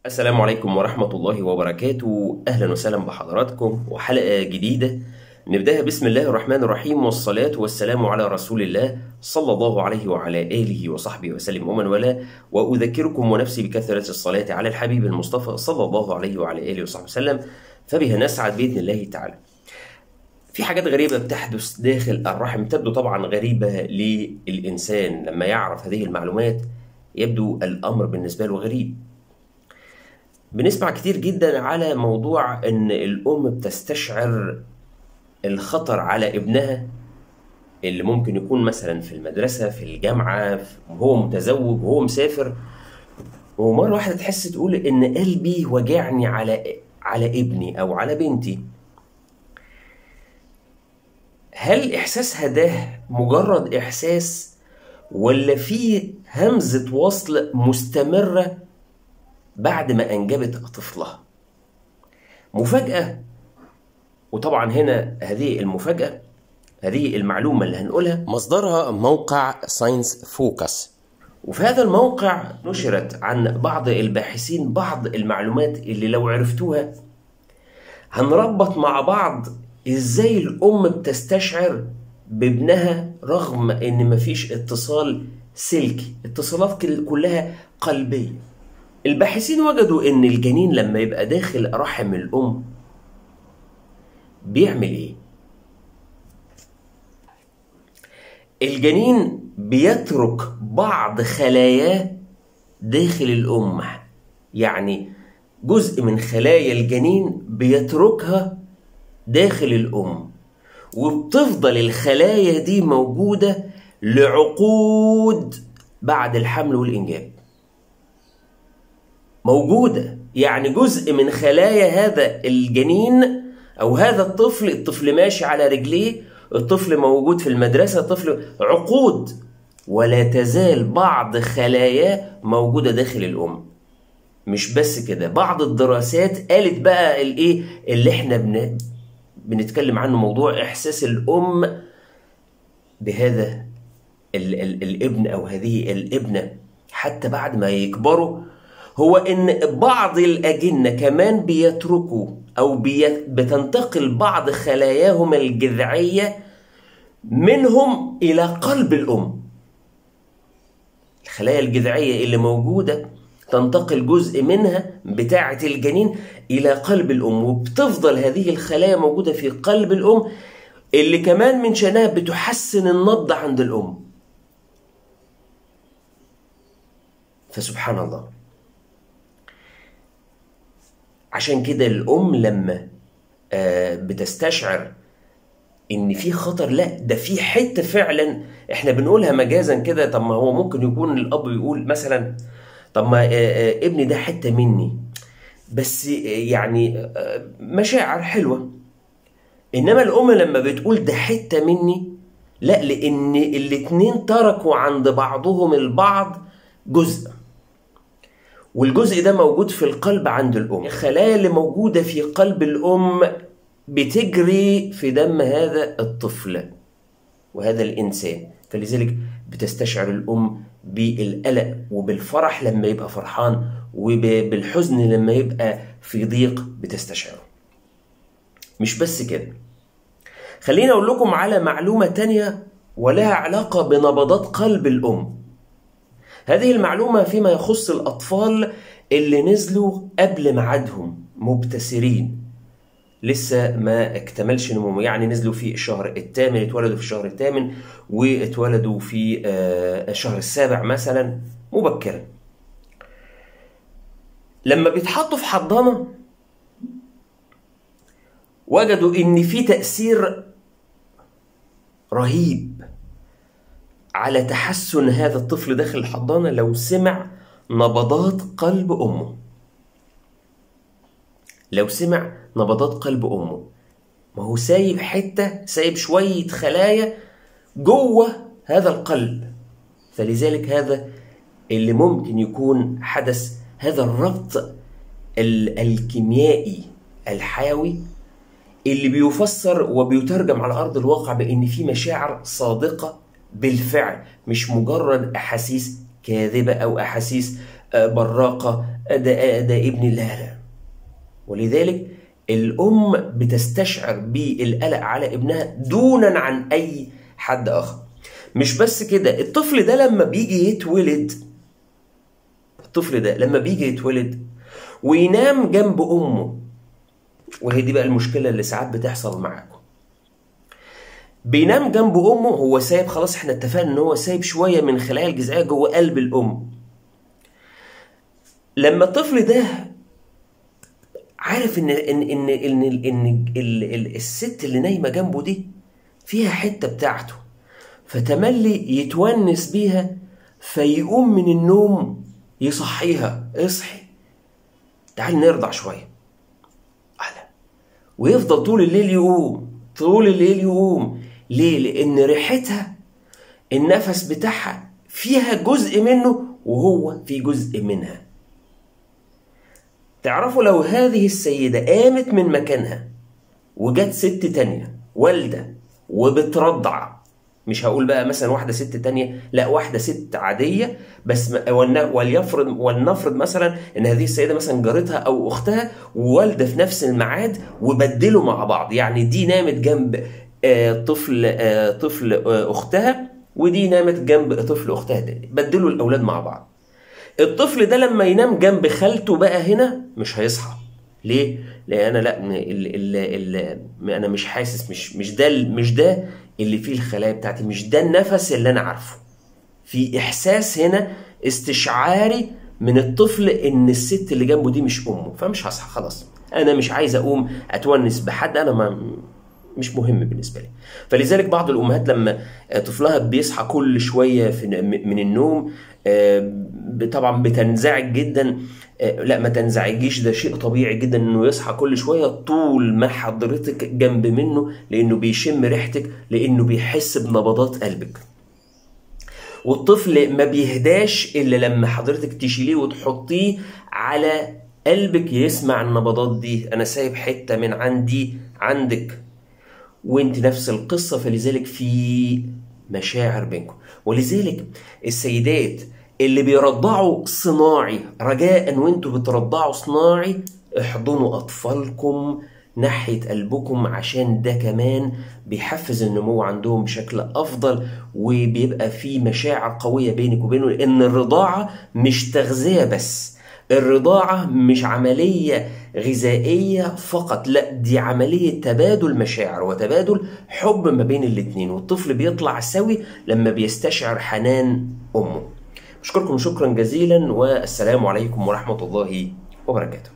السلام عليكم ورحمة الله وبركاته أهلا وسهلا بحضراتكم وحلقة جديدة نبدأها بسم الله الرحمن الرحيم والصلاة والسلام على رسول الله صلى الله عليه وعلى آله وصحبه وسلم ومن والاه وأذكركم ونفسي بكثرة الصلاة على الحبيب المصطفى صلى الله عليه وعلى آله وصحبه وسلم فبها نسعد بإذن الله تعالى في حاجات غريبة بتحدث داخل الرحم تبدو طبعا غريبة للإنسان لما يعرف هذه المعلومات يبدو الأمر بالنسبة له غريب بنسمع كتير جدا على موضوع ان الام بتستشعر الخطر على ابنها اللي ممكن يكون مثلا في المدرسة في الجامعة وهو متزوج وهو مسافر ومرة واحدة تحس تقول ان قلبي وجعني على على ابني او على بنتي هل احساسها ده مجرد احساس ولا في همزة وصل مستمرة بعد ما أنجبت طفلها مفاجأة وطبعا هنا هذه المفاجأة هذه المعلومة اللي هنقولها مصدرها موقع ساينس فوكس وفي هذا الموقع نشرت عن بعض الباحثين بعض المعلومات اللي لو عرفتوها هنربط مع بعض ازاي الأم بتستشعر بابنها رغم ان مفيش اتصال سلكي اتصالات كلها قلبيه الباحثين وجدوا ان الجنين لما يبقى داخل رحم الام بيعمل ايه الجنين بيترك بعض خلاياه داخل الام يعني جزء من خلايا الجنين بيتركها داخل الام وبتفضل الخلايا دي موجوده لعقود بعد الحمل والانجاب موجودة يعني جزء من خلايا هذا الجنين أو هذا الطفل الطفل ماشي على رجليه الطفل موجود في المدرسة الطفل عقود ولا تزال بعض خلاياه موجودة داخل الأم مش بس كده بعض الدراسات قالت بقى الايه اللي احنا بن... بنتكلم عنه موضوع احساس الام بهذا ال... ال... الابن او هذه الابنه حتى بعد ما يكبروا هو ان بعض الاجنه كمان بيتركوا او بي... بتنتقل بعض خلاياهم الجذعيه منهم الى قلب الام الخلايا الجذعيه اللي موجوده تنتقل جزء منها بتاعه الجنين الى قلب الام وبتفضل هذه الخلايا موجوده في قلب الام اللي كمان من شانها بتحسن النبض عند الام فسبحان الله عشان كده الام لما بتستشعر ان في خطر لا ده في حته فعلا احنا بنقولها مجازا كده طب ما هو ممكن يكون الاب يقول مثلا طب ما ابني ده حته مني بس يعني مشاعر حلوه انما الام لما بتقول ده حته مني لا لان الاتنين تركوا عند بعضهم البعض جزء والجزء ده موجود في القلب عند الأم الخلايا اللي موجودة في قلب الأم بتجري في دم هذا الطفل وهذا الإنسان فلذلك بتستشعر الأم بالقلق وبالفرح لما يبقى فرحان وبالحزن لما يبقى في ضيق بتستشعره مش بس كده خليني أقول لكم على معلومة تانية ولها علاقة بنبضات قلب الأم هذه المعلومة فيما يخص الأطفال اللي نزلوا قبل ميعادهم مبتسرين لسه ما اكتملش نموهم يعني نزلوا في الشهر الثامن اتولدوا في الشهر الثامن واتولدوا في الشهر السابع مثلا مبكرا لما بيتحطوا في حضانة وجدوا ان في تأثير رهيب على تحسن هذا الطفل داخل الحضانة لو سمع نبضات قلب أمه لو سمع نبضات قلب أمه ما هو سايب حتة سايب شوية خلايا جوه هذا القلب فلذلك هذا اللي ممكن يكون حدث هذا الربط الكيميائي الحيوي اللي بيفسر وبيترجم على أرض الواقع بأن في مشاعر صادقة بالفعل مش مجرد احاسيس كاذبه او احاسيس آه، براقة آه، ده, آه، ده ابني لا لا ولذلك الأم بتستشعر بالقلق على ابنها دونا عن أي حد آخر مش بس كده الطفل ده لما بيجي يتولد الطفل ده لما بيجي يتولد وينام جنب أمه وهي دي بقى المشكلة اللي ساعات بتحصل معاكم بينام جنب أمه هو سايب خلاص احنا اتفقنا ان هو سايب شوية من خلايا الجذعية جوه قلب الأم لما الطفل ده عارف ان ان ان ان, إن ال- ال- الست اللي نايمه جنبه دي فيها حته بتاعته فتملي يتونس بيها فيقوم من النوم يصحيها اصحي تعال نرضع شويه أهلا ويفضل طول الليل يقوم طول الليل يقوم ليه لان ريحتها النفس بتاعها فيها جزء منه وهو في جزء منها تعرفوا لو هذه السيدة قامت من مكانها وجت ست تانية والدة وبترضع مش هقول بقى مثلا واحدة ست تانية لا واحدة ست عادية بس م- ولن- وليفرض ولنفرض مثلا ان هذه السيدة مثلا جارتها او اختها ووالدة في نفس الميعاد وبدلوا مع بعض يعني دي نامت جنب آه، طفل آه، طفل آه، اختها ودي نامت جنب طفل اختها تاني بدلوا الاولاد مع بعض الطفل ده لما ينام جنب خالته بقى هنا مش هيصحى ليه؟ لان انا لا م- ال ال ال م- انا مش حاسس مش مش ده ال- مش ده اللي فيه الخلايا بتاعتي مش ده النفس اللي انا عارفه في احساس هنا استشعاري من الطفل ان الست اللي جنبه دي مش امه فمش هصحى خلاص انا مش عايز اقوم اتونس بحد انا ما مش مهم بالنسبه لي فلذلك بعض الامهات لما طفلها بيصحى كل شويه في من النوم آه، طبعا بتنزعج جدا آه، لا ما تنزعجيش ده شيء طبيعي جدا انه يصحى كل شويه طول ما حضرتك جنب منه لانه بيشم ريحتك لانه بيحس بنبضات قلبك والطفل ما بيهداش الا لما حضرتك تشيليه وتحطيه على قلبك يسمع النبضات دي انا سايب حته من عندي عندك وانت نفس القصه فلذلك في مشاعر بينكم ولذلك السيدات اللي بيرضعوا صناعي رجاء وانتوا بترضعوا صناعي احضنوا اطفالكم ناحية قلبكم عشان ده كمان بيحفز النمو عندهم بشكل أفضل وبيبقى في مشاعر قوية بينك وبينه لأن الرضاعة مش تغذية بس الرضاعة مش عملية غذائية فقط لا دي عملية تبادل مشاعر وتبادل حب ما بين الاتنين والطفل بيطلع سوي لما بيستشعر حنان أمه أشكركم شكرا جزيلا والسلام عليكم ورحمة الله وبركاته